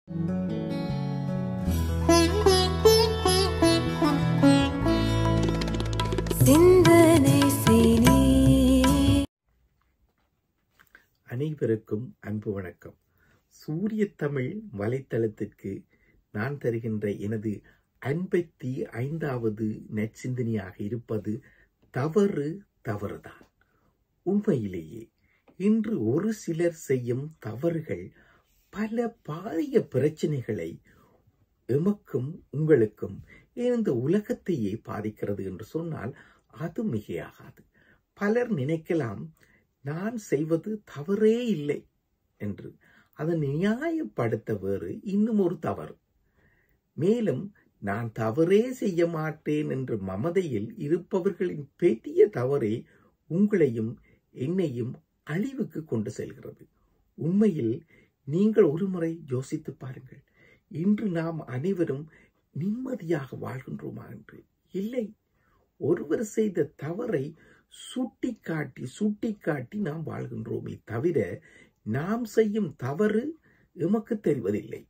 சிந்தனை செய்தி அனைவருக்கும் அன்பு வணக்கம் சூரிய தமிழ் வலைத்தளத்திற்கு நான் தருகின்ற எனது ஐம்பத்தி ஐந்தாவது நற்சிந்தனையாக இருப்பது தவறு தவறுதான் உண்மையிலேயே இன்று ஒரு சிலர் செய்யும் தவறுகள் பல பாரிய பிரச்சனைகளை எமக்கும் உங்களுக்கும் இந்த உலகத்தையே பாதிக்கிறது என்று சொன்னால் அது மிகையாகாது பலர் நினைக்கலாம் நான் செய்வது தவறே இல்லை என்று அதனை நியாயப்படுத்த வேறு இன்னும் ஒரு தவறு மேலும் நான் தவறே செய்ய மாட்டேன் என்று மமதையில் இருப்பவர்களின் பெரிய தவறே உங்களையும் என்னையும் அழிவுக்கு கொண்டு செல்கிறது உண்மையில் நீங்கள் ஒருமுறை யோசித்து பாருங்கள் இன்று நாம் அனைவரும் நிம்மதியாக வாழ்கின்றோமா என்று இல்லை ஒருவர் செய்த தவறை சுட்டிக்காட்டி சுட்டிக்காட்டி நாம் வாழ்கின்றோமே தவிர நாம் செய்யும் தவறு எமக்கு தெரிவதில்லை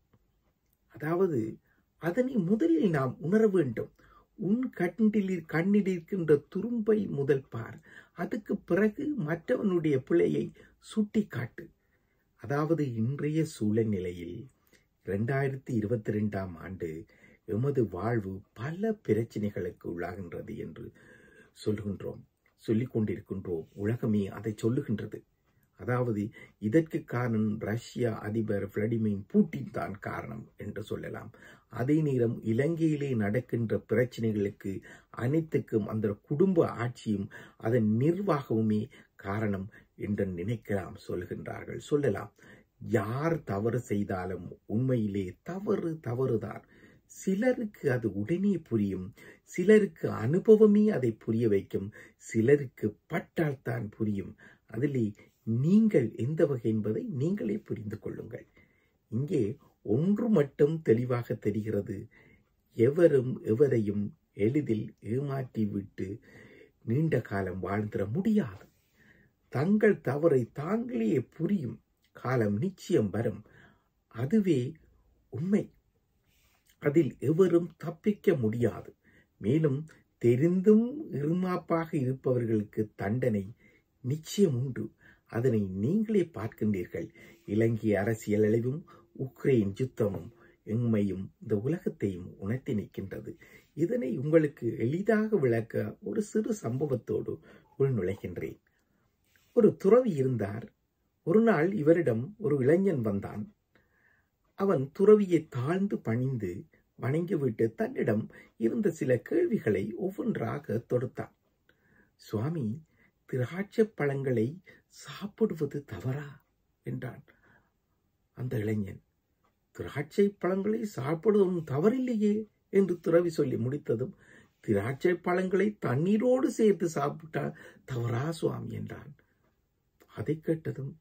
அதாவது அதனை முதலில் நாம் உணர வேண்டும் உன் கண்டில் கண்ணில் இருக்கின்ற துரும்பை முதல் பார் அதுக்கு பிறகு மற்றவனுடைய பிழையை சுட்டிக்காட்டு அதாவது இன்றைய சூழ்நிலையில் இரண்டாயிரத்தி இருபத்தி ரெண்டாம் ஆண்டு எமது வாழ்வு பல பிரச்சனைகளுக்கு உள்ளாகின்றது என்று சொல்லுகின்றோம் சொல்லிக் கொண்டிருக்கின்றோம் உலகமே அதை சொல்லுகின்றது அதாவது இதற்கு காரணம் ரஷ்யா அதிபர் விளாடிமிர் பூட்டின் தான் காரணம் என்று சொல்லலாம் அதே நேரம் இலங்கையிலே நடக்கின்ற பிரச்சனைகளுக்கு அனைத்துக்கும் அந்த குடும்ப ஆட்சியும் அதன் நிர்வாகமுமே காரணம் என்று நினைக்கலாம் சொல்கின்றார்கள் சொல்லலாம் யார் தவறு செய்தாலும் உண்மையிலே தவறு தவறுதான் சிலருக்கு அது உடனே புரியும் சிலருக்கு அனுபவமே அதை புரிய வைக்கும் சிலருக்கு பட்டால் தான் புரியும் அதிலே நீங்கள் எந்த வகை என்பதை நீங்களே புரிந்து கொள்ளுங்கள் இங்கே ஒன்று மட்டும் தெளிவாக தெரிகிறது எவரும் எவரையும் எளிதில் ஏமாற்றி விட்டு நீண்ட காலம் வாழ்ந்திட முடியாது தங்கள் தவறை தாங்களே புரியும் காலம் நிச்சயம் வரும் அதுவே உண்மை அதில் எவரும் தப்பிக்க முடியாது மேலும் தெரிந்தும் இருமாப்பாக இருப்பவர்களுக்கு தண்டனை நிச்சயம் உண்டு அதனை நீங்களே பார்க்கின்றீர்கள் இலங்கை அரசியல் அழிவும் உக்ரைன் யுத்தமும் எம்மையும் இந்த உலகத்தையும் உணர்த்தி நிற்கின்றது இதனை உங்களுக்கு எளிதாக விளக்க ஒரு சிறு சம்பவத்தோடு உள் நுழைகின்றேன் ஒரு துறவி இருந்தார் ஒரு நாள் இவரிடம் ஒரு இளைஞன் வந்தான் அவன் துறவியை தாழ்ந்து பணிந்து வணங்கிவிட்டு தன்னிடம் இருந்த சில கேள்விகளை ஒவ்வொன்றாக தொடுத்தான் சுவாமி திராட்சை பழங்களை சாப்பிடுவது தவறா என்றான் அந்த இளைஞன் திராட்சை பழங்களை சாப்பிடுவதும் தவறில்லையே என்று துறவி சொல்லி முடித்ததும் திராட்சை பழங்களை தண்ணீரோடு சேர்த்து சாப்பிட்டால் தவறா சுவாமி என்றான் அதை கேட்டதும்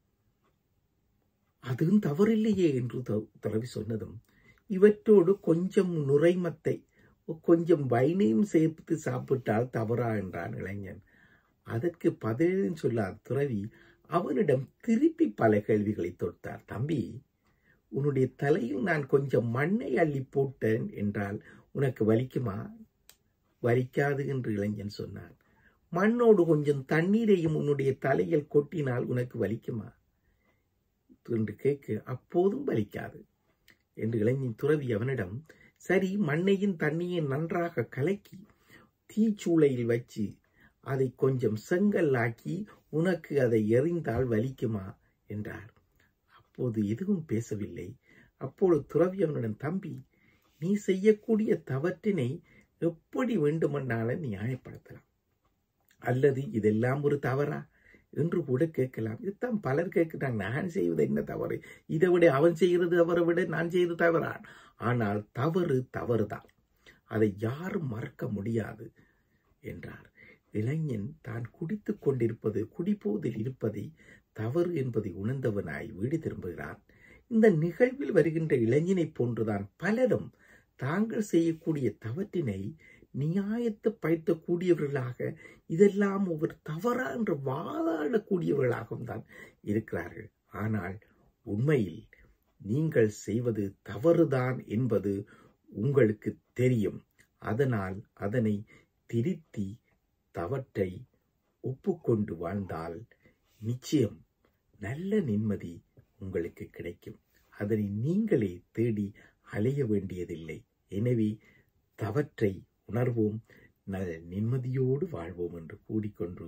அதுவும் தவறில்லையே என்று துறவி சொன்னதும் இவற்றோடு கொஞ்சம் நுரைமத்தை கொஞ்சம் வைனையும் சேர்த்து சாப்பிட்டால் தவறா என்றான் இளைஞன் அதற்கு பதிலும் சொல்லாத துறவி அவனிடம் திருப்பி பல கேள்விகளை தொடுத்தார் தம்பி உன்னுடைய தலையில் நான் கொஞ்சம் மண்ணை அள்ளி போட்டேன் என்றால் உனக்கு வலிக்குமா வலிக்காது என்று இளைஞன் சொன்னான் மண்ணோடு கொஞ்சம் தண்ணீரையும் உன்னுடைய தலையில் கொட்டினால் உனக்கு வலிக்குமா என்று கேட்க அப்போதும் வலிக்காது என்று இளைஞன் துறவி அவனிடம் சரி மண்ணையும் தண்ணியும் நன்றாக கலக்கி தீச்சூளையில் வச்சு அதை கொஞ்சம் செங்கல்லாக்கி உனக்கு அதை எறிந்தால் வலிக்குமா என்றார் அப்போது எதுவும் பேசவில்லை அப்பொழுது துறவி அவனிடம் தம்பி நீ செய்யக்கூடிய தவற்றினை எப்படி வேண்டுமென்றாலும் நியாயப்படுத்தலாம் அல்லது இதெல்லாம் ஒரு தவறா என்று கூட கேட்கலாம் இதுதான் பலர் கேட்கிறாங்க நான் செய்வது என்ன தவறு இதை விட அவன் செய்கிறது அவரை விட நான் செய்வது தவறான் ஆனால் தவறு தவறுதான் அதை யாரும் மறக்க முடியாது என்றார் இளைஞன் தான் குடித்துக் கொண்டிருப்பது குடிப்போதில் இருப்பதை தவறு என்பதை உணர்ந்தவனாய் வீடு திரும்புகிறான் இந்த நிகழ்வில் வருகின்ற இளைஞனைப் போன்றுதான் பலரும் தாங்கள் செய்யக்கூடிய தவற்றினை நியாயத்தை பயத்தக்கூடியவர்களாக இதெல்லாம் ஒவ்வொரு தவறா என்று வாதாடக்கூடியவர்களாகவும் தான் இருக்கிறார்கள் ஆனால் உண்மையில் நீங்கள் செய்வது தவறுதான் என்பது உங்களுக்கு தெரியும் அதனால் அதனை திருத்தி தவற்றை ஒப்புக்கொண்டு வாழ்ந்தால் நிச்சயம் நல்ல நிம்மதி உங்களுக்கு கிடைக்கும் அதனை நீங்களே தேடி அலைய வேண்டியதில்லை எனவே தவற்றை உணர்வோம் நல்ல நிம்மதியோடு வாழ்வோம் என்று கூறிக்கொண்டு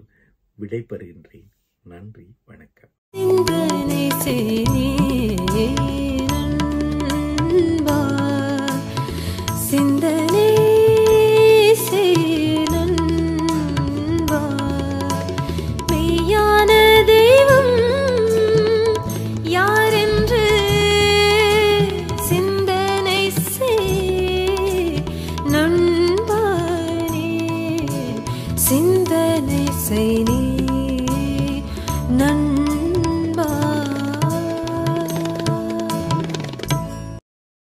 விடைபெறுகின்றேன் நன்றி வணக்கம் சிந்தனை செய்